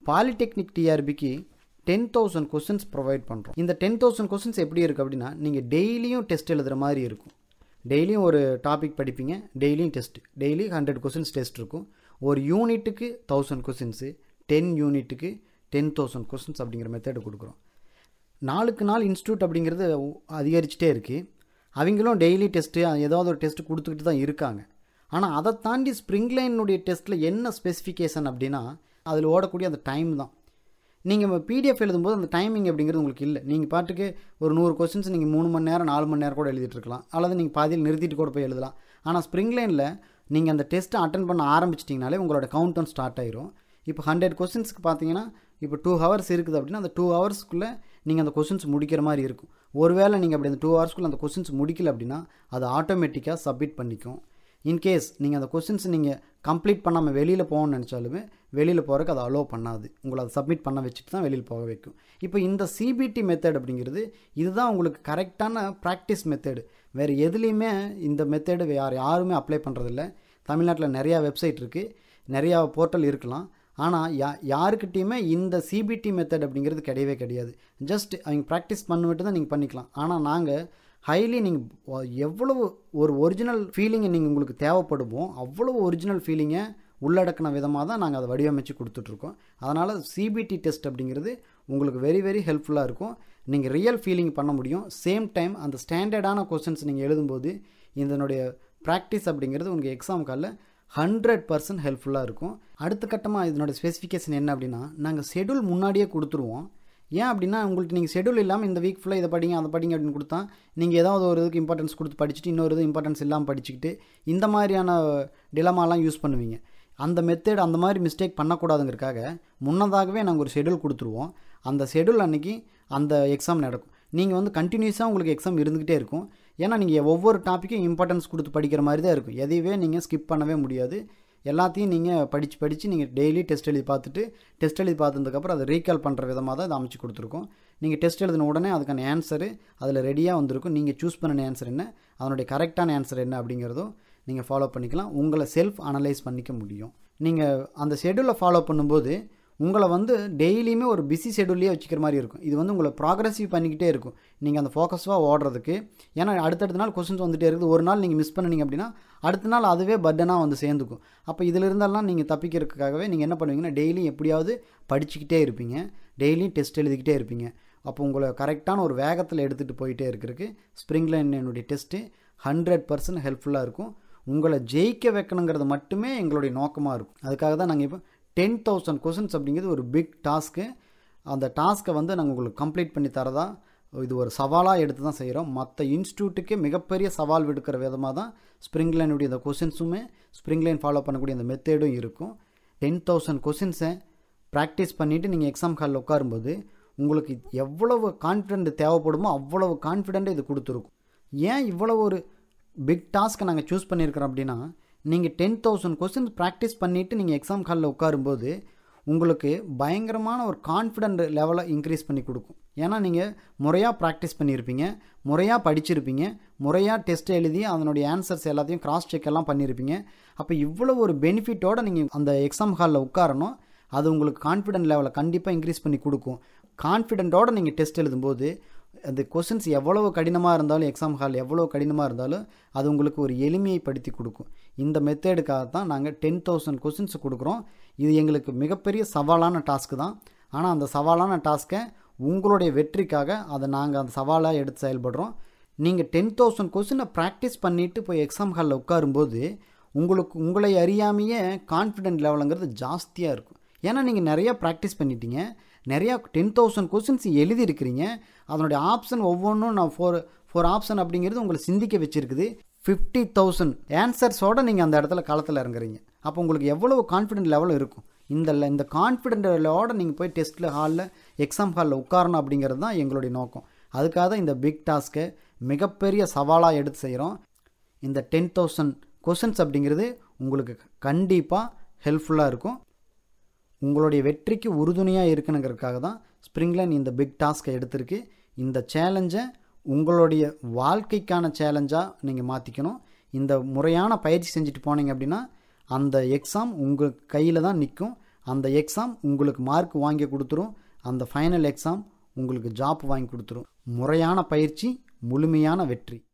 polytechnic டிஆர்பிக்கு ten thousand questions provide பண்ணுறோம் இந்த டென் தௌசண்ட் கொஸ்டின்ஸ் எப்படி இருக்குது அப்படின்னா நீங்கள் டெய்லியும் டெஸ்ட் எழுதுகிற மாதிரி இருக்கும் டெய்லியும் ஒரு டாபிக் படிப்பீங்க டெய்லியும் test daily hundred questions test இருக்கும் ஒரு யூனிட்டுக்கு தௌசண்ட் கொஸ்டின்ஸு டென் யூனிட்டுக்கு டென் தௌசண்ட் கொஸ்டின்ஸ் அப்படிங்கிற மெத்தடு கொடுக்குறோம் நாளுக்கு நாள் இன்ஸ்டியூட் அப்படிங்கிறது அதிகரிச்சுட்டே இருக்குது அவங்களும் டெய்லி டெஸ்ட்டு ஏதாவது ஒரு டெஸ்ட் கொடுத்துக்கிட்டு தான் இருக்காங்க ஆனால் அதை தாண்டி ஸ்ப்ரிங்லைனுடைய டெஸ்ட்டில் என்ன ஸ்பெசிஃபிகேஷன் அப்படின்னா அதில் ஓடக்கூடிய அந்த டைம் தான் நீங்கள் பிடிஎஃப் எழுதும்போது அந்த டைமிங் அப்படிங்கிறது உங்களுக்கு இல்லை நீங்கள் பாட்டுக்கு ஒரு நூறு கொஸ்டின்ஸ் நீங்கள் மூணு மணி நேரம் நாலு மணி நேரம் கூட எழுதிட்டு இருக்கலாம் அல்லது நீங்கள் பாதியில் நிறுத்திட்டு கூட போய் எழுதலாம் ஆனால் ஸ்ப்ரிங் லைனில் நீங்கள் அந்த டெஸ்ட்டை அட்டன் பண்ண ஆரம்பிச்சிட்டிங்கனாலே உங்களோட கவுண்ட் டவுன் ஸ்டார்ட் ஆயிரும் இப்போ ஹண்ட்ரட் கொஸ்டின்ஸ்க்கு பார்த்தீங்கன்னா இப்போ டூ ஹவர்ஸ் இருக்குது அப்படின்னா அந்த டூ ஹவர்ஸ்க்குள்ளே நீங்கள் அந்த கொஸ்டின்ஸ் முடிக்கிற மாதிரி இருக்கும் ஒருவேளை நீங்கள் அப்படி அந்த டூ ஹவர்ஸ்க்குள்ளே அந்த கொஸ்டின்ஸ் முடிக்கல அப்படின்னா அது ஆட்டோமேட்டிக்காக சப்மிட் பண்ணிக்கும் இன்கேஸ் நீங்கள் அந்த கொஸ்டின்ஸ் நீங்கள் கம்ப்ளீட் பண்ணாமல் வெளியில் போகணும்னு நினச்சாலுமே வெளியில் போகிறதுக்கு அதை அலோவ் பண்ணாது உங்களை அதை சப்மிட் பண்ண வச்சுட்டு தான் வெளியில் போக வைக்கும் இப்போ இந்த சிபிடி மெத்தட் அப்படிங்கிறது இதுதான் உங்களுக்கு கரெக்டான ப்ராக்டிஸ் மெத்தடு வேறு எதுலேயுமே இந்த மெத்தடு யார் யாருமே அப்ளை பண்ணுறதில்ல தமிழ்நாட்டில் நிறையா வெப்சைட் இருக்குது நிறையா போர்ட்டல் இருக்கலாம் ஆனால் யா யாருக்கிட்டேயுமே இந்த சிபிடி மெத்தட் அப்படிங்கிறது கிடையவே கிடையாது ஜஸ்ட் அவங்க ப்ராக்டிஸ் பண்ணிவிட்டு தான் நீங்கள் பண்ணிக்கலாம் ஆனால் நாங்கள் ஹைலி நீங்கள் எவ்வளவு ஒரு ஒரிஜினல் ஃபீலிங்கை நீங்கள் உங்களுக்கு தேவைப்படுமோ அவ்வளவு ஒரிஜினல் ஃபீலிங்கை உள்ளடக்கின விதமாக தான் நாங்கள் அதை வடிவமைச்சு கொடுத்துட்ருக்கோம் அதனால் சிபிடி டெஸ்ட் அப்படிங்கிறது உங்களுக்கு வெரி வெரி ஹெல்ப்ஃபுல்லாக இருக்கும் நீங்கள் ரியல் ஃபீலிங் பண்ண முடியும் சேம் டைம் அந்த ஸ்டாண்டர்டான கொஸ்டின்ஸ் நீங்கள் எழுதும்போது இதனுடைய ப்ராக்டிஸ் அப்படிங்கிறது உங்கள் எக்ஸாம் காலில் ஹண்ட்ரட் பர்சன்ட் ஹெல்ப்ஃபுல்லாக இருக்கும் அடுத்த கட்டமாக இதனோட ஸ்பெசிஃபிகேஷன் என்ன அப்படின்னா நாங்கள் ஷெடியூல் முன்னாடியே கொடுத்துருவோம் ஏன் அப்படின்னா உங்களுக்கு நீங்கள் ஷெடியூல் இல்லாமல் இந்த வீக் ஃபுல்லாக இதை படிங்க அதை படிங்க அப்படின்னு கொடுத்தா நீங்கள் ஏதாவது ஒரு இதுக்கு இம்பார்ட்டன்ஸ் கொடுத்து படிச்சுட்டு இன்னொரு இது இம்பார்ட்டன்ஸ் இல்லாமல் படிச்சுக்கிட்டு இந்த மாதிரியான டிலமாலாம் யூஸ் பண்ணுவீங்க அந்த மெத்தட் அந்த மாதிரி மிஸ்டேக் பண்ணக்கூடாதுங்கிறதுக்காக முன்னதாகவே நாங்கள் ஒரு ஷெடியூல் கொடுத்துருவோம் அந்த ஷெடியூல் அன்றைக்கி அந்த எக்ஸாம் நடக்கும் நீங்கள் வந்து கண்டினியூஸாக உங்களுக்கு எக்ஸாம் இருந்துக்கிட்டே இருக்கும் ஏன்னா நீங்கள் ஒவ்வொரு டாப்பிக்கும் இம்பார்ட்டன்ஸ் கொடுத்து படிக்கிற மாதிரி தான் இருக்கும் எதையவே நீங்கள் ஸ்கிப் பண்ணவே முடியாது எல்லாத்தையும் நீங்கள் படித்து படித்து நீங்கள் டெய்லி டெஸ்ட் எழுதி பார்த்துட்டு டெஸ்ட் எழுதி பார்த்ததுக்கப்புறம் அதை ரீகால் பண்ணுற விதமாக தான் இதை அமைச்சு கொடுத்துருக்கோம் நீங்கள் டெஸ்ட் எழுதின உடனே அதுக்கான ஆன்சரு அதில் ரெடியாக வந்திருக்கும் நீங்கள் சூஸ் பண்ணின ஆன்சர் என்ன அதனுடைய கரெக்டான ஆன்சர் என்ன அப்படிங்கிறதும் நீங்கள் ஃபாலோ பண்ணிக்கலாம் உங்களை செல்ஃப் அனலைஸ் பண்ணிக்க முடியும் நீங்கள் அந்த ஷெடியூலை ஃபாலோ பண்ணும்போது உங்களை வந்து டெய்லியுமே ஒரு பிஸி ஷெடியூல்லே வச்சுக்கிற மாதிரி இருக்கும் இது வந்து உங்களை ப்ராக்ரஸிவ் பண்ணிக்கிட்டே இருக்கும் நீங்கள் அந்த ஃபோக்கஸாக ஓடுறதுக்கு ஏன்னா அடுத்தடுத்த நாள் கொஸ்டின்ஸ் வந்துகிட்டே இருக்குது ஒரு நாள் நீங்கள் மிஸ் பண்ணினீங்க அப்படின்னா அடுத்த நாள் அதுவே பட்டனாக வந்து சேர்ந்துக்கும் அப்போ இதில் இருந்தெல்லாம் நீங்கள் தப்பிக்கிறதுக்காகவே நீங்கள் என்ன பண்ணுவீங்கன்னா டெய்லி எப்படியாவது படிச்சுக்கிட்டே இருப்பீங்க டெய்லியும் டெஸ்ட் எழுதிக்கிட்டே இருப்பீங்க அப்போ உங்களை கரெக்டான ஒரு வேகத்தில் எடுத்துகிட்டு போயிட்டே இருக்கிறதுக்கு ஸ்ப்ரிங் லைன் என்னுடைய டெஸ்ட்டு ஹண்ட்ரட் பர்சன்ட் ஹெல்ப்ஃபுல்லாக இருக்கும் உங்களை ஜெயிக்க வைக்கணுங்கிறது மட்டுமே எங்களுடைய நோக்கமாக இருக்கும் அதுக்காக தான் நாங்கள் இப்போ டென் தௌசண்ட் கொஷின்ஸ் அப்படிங்கிறது ஒரு பிக் டாஸ்க்கு அந்த டாஸ்க்கை வந்து நாங்கள் உங்களுக்கு கம்ப்ளீட் பண்ணி தரதா இது ஒரு சவாலாக எடுத்து தான் செய்கிறோம் மற்ற இன்ஸ்டியூட்டுக்கே மிகப்பெரிய சவால் விடுக்கிற விதமாக தான் ஸ்ப்ரிங் லைனுடைய இந்த கொஷின்ஸுமே ஸ்ப்ரிங் லைன் ஃபாலோ பண்ணக்கூடிய அந்த மெத்தேடும் இருக்கும் டென் தௌசண்ட் கொஷின்ஸை ப்ராக்டிஸ் பண்ணிவிட்டு நீங்கள் எக்ஸாம் ஹாலில் உட்காரும்போது உங்களுக்கு எவ்வளவு கான்ஃபிடென்ட் தேவைப்படுமோ அவ்வளவு கான்ஃபிடென்ட் இது கொடுத்துருக்கும் ஏன் இவ்வளவு ஒரு பிக் டாஸ்க்கை நாங்கள் சூஸ் பண்ணியிருக்கிறோம் அப்படின்னா நீங்கள் டென் தௌசண்ட் கொஸ்டின்ஸ் ப்ராக்டிஸ் பண்ணிவிட்டு நீங்கள் எக்ஸாம் ஹாலில் உட்காரும்போது உங்களுக்கு பயங்கரமான ஒரு கான்ஃபிடென்ட் லெவலை இன்க்ரீஸ் பண்ணி கொடுக்கும் ஏன்னா நீங்கள் முறையாக ப்ராக்டிஸ் பண்ணியிருப்பீங்க முறையாக படிச்சிருப்பீங்க முறையாக டெஸ்ட் எழுதி அதனுடைய ஆன்சர்ஸ் எல்லாத்தையும் கிராஸ் செக் எல்லாம் பண்ணியிருப்பீங்க அப்போ இவ்வளோ ஒரு பெனிஃபிட்டோடு நீங்கள் அந்த எக்ஸாம் ஹாலில் உட்காரணும் அது உங்களுக்கு கான்ஃபிடென்ட் லெவலை கண்டிப்பாக இன்க்ரீஸ் பண்ணி கொடுக்கும் கான்ஃபிடென்ட்டோடு நீங்கள் டெஸ்ட் எழுதும்போது அந்த கொஷின்ஸ் எவ்வளவு கடினமாக இருந்தாலும் எக்ஸாம் ஹால் எவ்வளோ கடினமாக இருந்தாலும் அது உங்களுக்கு ஒரு எளிமையை படுத்தி கொடுக்கும் இந்த மெத்தேடுக்காக தான் நாங்கள் டென் தௌசண்ட் கொஷின்ஸ் கொடுக்குறோம் இது எங்களுக்கு மிகப்பெரிய சவாலான டாஸ்க்கு தான் ஆனால் அந்த சவாலான டாஸ்க்கை உங்களுடைய வெற்றிக்காக அதை நாங்கள் அந்த சவாலாக எடுத்து செயல்படுறோம் நீங்கள் டென் தௌசண்ட் கொஷினை ப்ராக்டிஸ் பண்ணிவிட்டு போய் எக்ஸாம் ஹாலில் உட்காரும்போது உங்களுக்கு உங்களை அறியாமையே கான்ஃபிடென்ட் லெவலுங்கிறது ஜாஸ்தியாக இருக்கும் ஏன்னா நீங்கள் நிறையா ப்ராக்டிஸ் பண்ணிட்டீங்க நிறையா டென் தௌசண்ட் கொஸ்டின்ஸ் எழுதியிருக்கிறீங்க அதனுடைய ஆப்ஷன் ஒவ்வொன்றும் நான் ஃபோர் ஃபோர் ஆப்ஷன் அப்படிங்கிறது உங்களை சிந்திக்க வச்சுருக்குது ஃபிஃப்டி தௌசண்ட் ஆன்சர்ஸோடு நீங்கள் அந்த இடத்துல களத்தில் இறங்குறீங்க அப்போ உங்களுக்கு எவ்வளவு கான்ஃபிடென்ட் லெவல் இருக்கும் இந்த இந்த கான்ஃபிடென்ட் லெவலோட நீங்கள் போய் டெஸ்ட்டில் ஹாலில் எக்ஸாம் ஹாலில் உட்காரணும் அப்படிங்கிறது தான் எங்களுடைய நோக்கம் அதுக்காக தான் இந்த பிக் டாஸ்க்கை மிகப்பெரிய சவாலாக எடுத்து செய்கிறோம் இந்த டென் தௌசண்ட் கொஷின்ஸ் அப்படிங்கிறது உங்களுக்கு கண்டிப்பாக ஹெல்ப்ஃபுல்லாக இருக்கும் உங்களுடைய வெற்றிக்கு உறுதுணையாக இருக்கணுங்கிறதுக்காக தான் ஸ்ப்ரிங்லைன் இந்த பிக் டாஸ்க்கை எடுத்திருக்கு இந்த சேலஞ்சை உங்களுடைய வாழ்க்கைக்கான சேலஞ்சாக நீங்கள் மாற்றிக்கணும் இந்த முறையான பயிற்சி செஞ்சுட்டு போனீங்க அப்படின்னா அந்த எக்ஸாம் உங்கள் கையில் தான் நிற்கும் அந்த எக்ஸாம் உங்களுக்கு மார்க் வாங்கி கொடுத்துரும் அந்த ஃபைனல் எக்ஸாம் உங்களுக்கு ஜாப் வாங்கி கொடுத்துரும் முறையான பயிற்சி முழுமையான வெற்றி